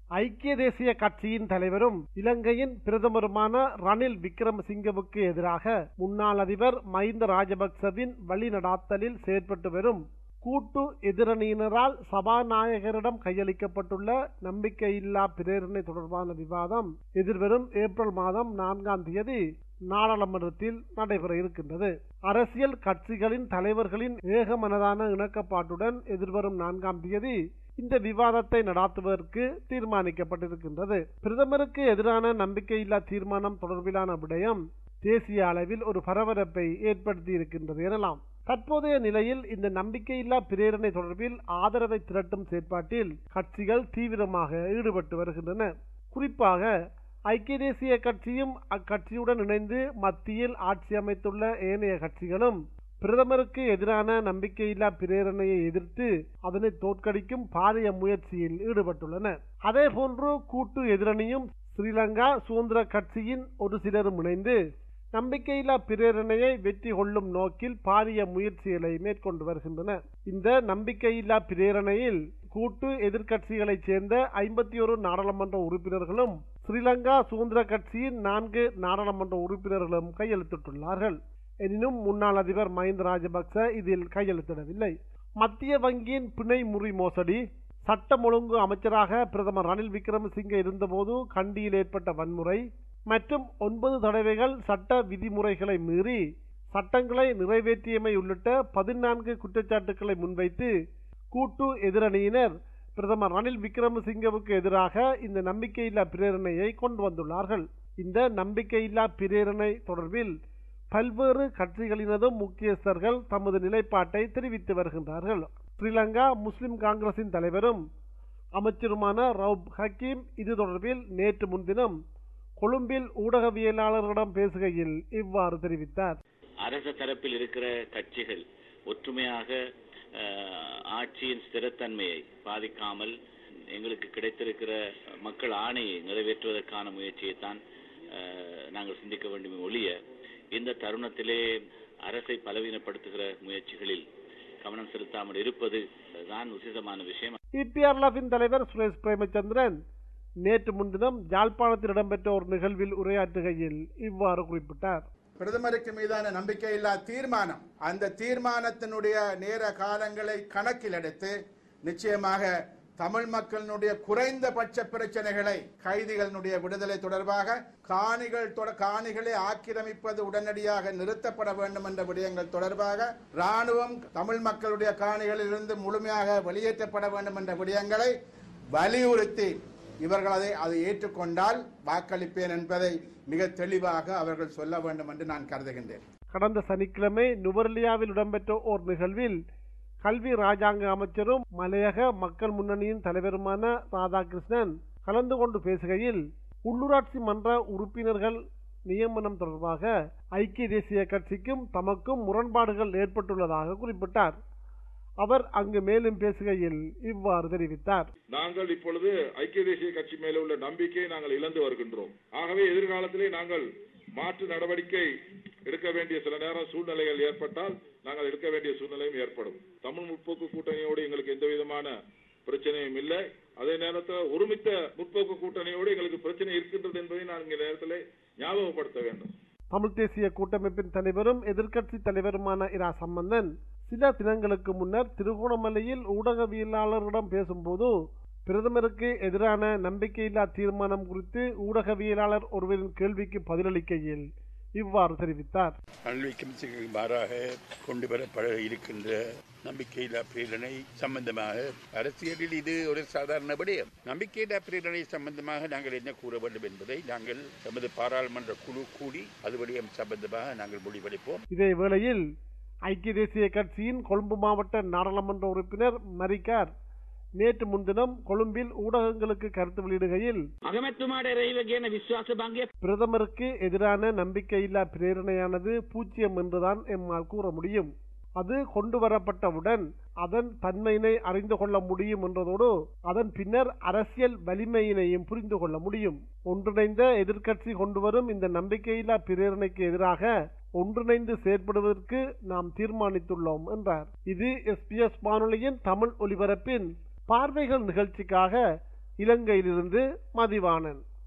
ஐக்கிய தேசிய கட்சியின் தலைவரும் இலங்கையின் பிரதமருமான ரணில் விக்ரமசிங்கவுக்கு எதிராக முன்னாள் அதிபர் மஹிந்த ராஜபக்சவின் வழிநடாத்தலில் செயற்பட்டு வரும் கூட்டு எதிரணியினரால் சபாநாயகரிடம் கையளிக்கப்பட்டுள்ள நம்பிக்கையில்லா பிரேரணை தொடர்பான விவாதம் எதிர்வரும் ஏப்ரல் மாதம் நான்காம் தேதி நாடாளுமன்றத்தில் நடைபெற இருக்கின்றது அரசியல் கட்சிகளின் தலைவர்களின் ஏகமனதான இணக்கப்பாட்டுடன் எதிர்வரும் நான்காம் தேதி இந்த விவாதத்தை நடாத்துவதற்கு தீர்மானிக்கப்பட்டிருக்கின்றது பிரதமருக்கு எதிரான நம்பிக்கையில்லா தீர்மானம் தொடர்பிலான விடயம் தேசிய அளவில் ஒரு பரபரப்பை ஏற்படுத்தி இருக்கின்றது எனலாம் தற்போதைய நிலையில் இந்த நம்பிக்கையில்லா பிரேரணை தொடர்பில் ஆதரவை திரட்டும் செயற்பாட்டில் கட்சிகள் தீவிரமாக ஈடுபட்டு வருகின்றன குறிப்பாக ஐக்கிய தேசிய கட்சியும் அக்கட்சியுடன் இணைந்து மத்தியில் ஆட்சி அமைத்துள்ள ஏனைய கட்சிகளும் பிரதமருக்கு எதிரான நம்பிக்கையில்லா பிரேரணையை எதிர்த்து அதனை தோற்கடிக்கும் பாரிய முயற்சியில் ஈடுபட்டுள்ளன அதே போன்று கூட்டு எதிரணியும் ஸ்ரீலங்கா சுதந்திர கட்சியின் ஒரு சிலரும் இணைந்து நம்பிக்கையில்லா பிரேரணையை வெற்றி கொள்ளும் நோக்கில் பாரிய முயற்சிகளை மேற்கொண்டு வருகின்றன இந்த நம்பிக்கையில்லா பிரேரணையில் கூட்டு எதிர்க்கட்சிகளைச் சேர்ந்த ஐம்பத்தி ஒரு நாடாளுமன்ற உறுப்பினர்களும் ஸ்ரீலங்கா சுதந்திர கட்சியின் நான்கு நாடாளுமன்ற உறுப்பினர்களும் கையெழுத்திட்டுள்ளார்கள் எனினும் முன்னாள் அதிபர் மஹிந்த ராஜபக்ச இதில் கையெழுத்திடவில்லை மத்திய வங்கியின் பிணை முறி மோசடி சட்டம் ஒழுங்கு அமைச்சராக பிரதமர் ரணில் விக்ரமசிங்கே இருந்தபோது கண்டியில் ஏற்பட்ட வன்முறை மற்றும் ஒன்பது தடவைகள் சட்ட விதிமுறைகளை மீறி சட்டங்களை நிறைவேற்றியமை உள்ளிட்ட பதினான்கு குற்றச்சாட்டுக்களை முன்வைத்து கூட்டு எதிரணியினர் பிரதமர் ரணில் விக்ரமசிங்கவுக்கு எதிராக இந்த நம்பிக்கையில்லா பிரேரணையை கொண்டு வந்துள்ளார்கள் இந்த நம்பிக்கையில்லா பிரேரணை தொடர்பில் பல்வேறு கட்சிகளினதும் முக்கியஸ்தர்கள் தமது நிலைப்பாட்டை தெரிவித்து வருகின்றார்கள் ஸ்ரீலங்கா முஸ்லிம் காங்கிரசின் தலைவரும் அமைச்சருமான ரவுப் ஹக்கீம் இது தொடர்பில் நேற்று முன்தினம் கொழும்பில் ஊடகவியலாளர்களிடம் பேசுகையில் இவ்வாறு தெரிவித்தார் அரச தரப்பில் இருக்கிற கட்சிகள் ஒற்றுமையாக ஆட்சியின் ஸ்திரத்தன்மையை பாதிக்காமல் எங்களுக்கு கிடைத்திருக்கிற மக்கள் ஆணையை நிறைவேற்றுவதற்கான முயற்சியைத்தான் நாங்கள் சிந்திக்க வேண்டும் ஒழிய இந்த தருணத்திலே அரசை பலவீனப்படுத்துகிற முயற்சிகளில் கவனம் செலுத்தாமல் இருப்பது தான் உசிதமான விஷயம் இபிஆர்எஃபின் தலைவர் சுரேஷ் பிரேமச்சந்திரன் நேற்று முன்தினம் ஜாழ்ப்பாணத்தில் இடம்பெற்ற ஒரு நிகழ்வில் உரையாற்றுகையில் இவ்வாறு குறிப்பிட்டார் பிரதமருக்கு மீதான நம்பிக்கையில்லா தீர்மானம் அந்த தீர்மானத்தினுடைய நேர காலங்களை கணக்கில் எடுத்து நிச்சயமாக தமிழ் மக்களினுடைய குறைந்தபட்ச பிரச்சனைகளை கைதிகளினுடைய விடுதலை தொடர்பாக காணிகள் காணிகளை ஆக்கிரமிப்பது உடனடியாக நிறுத்தப்பட வேண்டும் என்ற விடயங்கள் தொடர்பாக ராணுவம் தமிழ் மக்களுடைய காணிகளில் இருந்து முழுமையாக வெளியேற்றப்பட வேண்டும் என்ற விடயங்களை வலியுறுத்தி இவர்கள் அதை அதை ஏற்றுக்கொண்டால் வாக்களிப்பேன் என்பதை மிக தெளிவாக அவர்கள் சொல்ல வேண்டும் என்று நான் கருதுகின்றேன் கடந்த சனிக்கிழமை நுவர்லியாவில் இடம்பெற்ற ஓர் நிகழ்வில் கல்வி ராஜாங்க அமைச்சரும் மலையக மக்கள் முன்னணியின் தலைவருமான ராதாகிருஷ்ணன் கலந்து கொண்டு பேசுகையில் உள்ளூராட்சி மன்ற உறுப்பினர்கள் நியமனம் தொடர்பாக ஐக்கிய தேசிய கட்சிக்கும் தமக்கும் முரண்பாடுகள் ஏற்பட்டுள்ளதாக குறிப்பிட்டார் அவர் அங்கு மேலும் பேசுகையில் இவ்வாறு தெரிவித்தார் நாங்கள் இப்பொழுது ஐக்கிய தேசிய கட்சி மேல உள்ள நம்பிக்கையை நாங்கள் இழந்து வருகின்றோம் ஆகவே எதிர்காலத்திலே நாங்கள் மாற்று நடவடிக்கை எடுக்க வேண்டிய சில நேரம் சூழ்நிலைகள் ஏற்பட்டால் நாங்கள் எடுக்க வேண்டிய சூழ்நிலையும் ஏற்படும் தமிழ் முற்போக்கு கூட்டணியோடு எங்களுக்கு எந்த விதமான பிரச்சனையும் இல்லை அதே நேரத்தில் ஒருமித்த முற்போக்கு கூட்டணியோடு எங்களுக்கு பிரச்சனை இருக்கின்றது என்பதை நான் இங்க நேரத்தில் ஞாபகப்படுத்த வேண்டும் தமிழ் தேசிய கூட்டமைப்பின் தலைவரும் எதிர்க்கட்சி தலைவருமான இரா சம்பந்தன் சில தினங்களுக்கு முன்னர் திருகோணமலையில் ஊடகவியலாளர்களிடம் பேசும்போது பிரதமருக்கு எதிரான நம்பிக்கையில்லா தீர்மானம் குறித்து ஊடகவியலாளர் ஒருவரின் கேள்விக்கு பதிலளிக்கையில் இவ்வாறு தெரிவித்தார் அன்பிற்கு மாறாக கொண்டு வரப்பட இருக்கின்ற நம்பிக்கையில்லா பிரேரணை சம்பந்தமாக அரசியலில் இது ஒரு சாதாரண விடயம் நம்பிக்கையில்லா பிரேரணை சம்பந்தமாக நாங்கள் என்ன கூற வேண்டும் என்பதை நாங்கள் நமது பாராளுமன்ற குழு கூடி அது விடயம் சம்பந்தமாக நாங்கள் முடிவெடுப்போம் இதே வேளையில் ஐக்கிய தேசிய கட்சியின் கொழும்பு மாவட்ட நாடாளுமன்ற உறுப்பினர் மரிக்கார் நேற்று முன்தினம் கொழும்பில் ஊடகங்களுக்கு கருத்து வெளியிடுகையில் பிரதமருக்கு எதிரான நம்பிக்கையில்லா பிரேரணையானது பூஜ்ஜியம் என்றுதான் எம்மால் கூற முடியும் அது கொண்டு வரப்பட்டவுடன் அதன் தன்மையினை அறிந்து கொள்ள முடியும் என்றதோடு அதன் பின்னர் அரசியல் வலிமையினையும் புரிந்து கொள்ள முடியும் ஒன்றிணைந்த எதிர்க்கட்சி கொண்டு வரும் இந்த நம்பிக்கையில்லா பிரேரணைக்கு எதிராக ஒன்றிணைந்து செயற்படுவதற்கு நாம் தீர்மானித்துள்ளோம் என்றார் இது எஸ்பிஎஸ் வானொலியின் தமிழ் ஒலிபரப்பின் பார்வைகள் நிகழ்ச்சிக்காக இலங்கையிலிருந்து மதிவாணன்